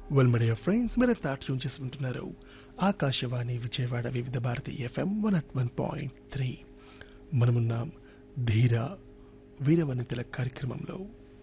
well media friends మీరు tune చేసి ఉంటున్నారు Akashvani Vijayawada Vividh Bharati FM one at one point three మనమున్నాం ధీర వీరవనితల కార్యక్రమంలో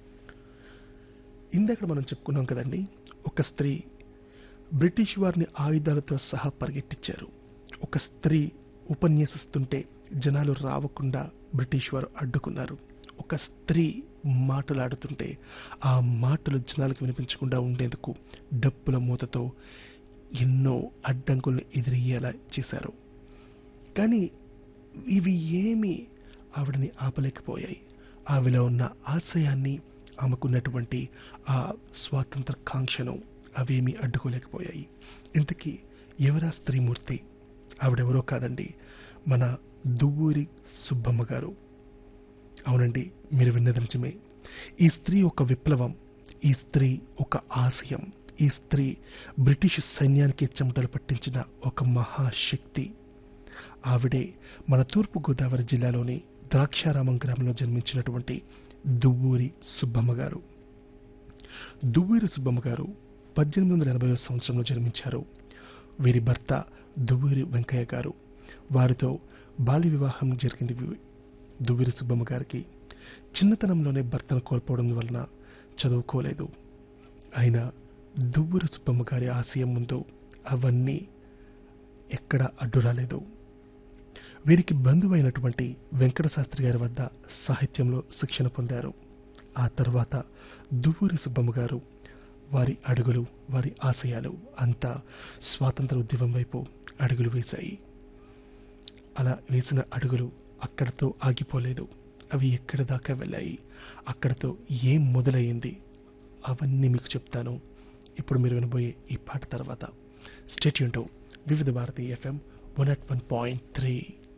ఇందాక మనం చెప్పుకున్నాం కదండి ఒక స్త్రీ బ్రిటిష్ వారిని ఆయుధాలతో సహా పరిగెట్టించారు ఒక స్త్రీ ఉపన్యసిస్తుంటే జనాలు రావకుండా బ్రిటిష్ వారు అడ్డుకున్నారు ఒక స్త్రీ మాటలాడుతుంటే ఆ మాటలు జనాలకు వినిపించకుండా ఉండేందుకు డప్పుల మూతతో ఎన్నో అడ్డంకులను ఎదిరయ్యేలా చేశారు కానీ ఇవి ఏమీ ఆవిడని ఆపలేకపోయాయి ఆవిలో ఉన్న ఆశయాన్ని ఆమెకున్నటువంటి ఆ స్వాతంత్ర కాంక్షను అవేమీ అడ్డుకోలేకపోయాయి ఇంతకీ ఎవరా స్త్రీమూర్తి ఆవిడెవరో కాదండి మన దువ్వూరి సుబ్బమ్మ గారు అవునండి మీరు విన్నది నిజమే ఈ స్త్రీ ఒక విప్లవం ఈ స్త్రీ ఒక ఆశయం ఈ స్త్రీ బ్రిటిష్ సైన్యానికి చెమటలు పట్టించిన ఒక మహాశక్తి ఆవిడే మన తూర్పు గోదావరి జిల్లాలోని ద్రాక్షారామం గ్రామంలో జన్మించినటువంటి దువ్వూరి సుబ్బమ్మ గారు దువ్వూరి సుబ్బమ్మ గారు పద్దెనిమిది వందల ఎనభై సంవత్సరంలో జన్మించారు వీరి భర్త దువ్వూరి వెంకయ్య గారు వారితో బాల్య వివాహం జరిగింది వి- దువ్వూరి సుబ్బమ్మ గారికి చిన్నతనంలోనే భర్తను కోల్పోవడం వలన చదువుకోలేదు అయినా దువ్వూరి సుబ్బమ్మ గారి ఆశయం ముందు అవన్నీ ఎక్కడ అడ్డు రాలేదు వీరికి బంధువైనటువంటి వెంకట శాస్త్రి గారి వద్ద సాహిత్యంలో శిక్షణ పొందారు ఆ తర్వాత దువ్వూరి సుబ్బమ్మ గారు వారి అడుగులు వారి ఆశయాలు అంతా స్వాతంత్ర ఉద్యమం వైపు అడుగులు వేశాయి అలా వేసిన అడుగులు అక్కడతో ఆగిపోలేదు అవి ఎక్కడ దాకా వెళ్ళాయి అక్కడతో ఏం మొదలయ్యింది అవన్నీ మీకు చెప్తాను ఇప్పుడు మీరు వినబోయే ఈ పాట తర్వాత స్టేట్యూంటో Vividh Bharati FM one at one point three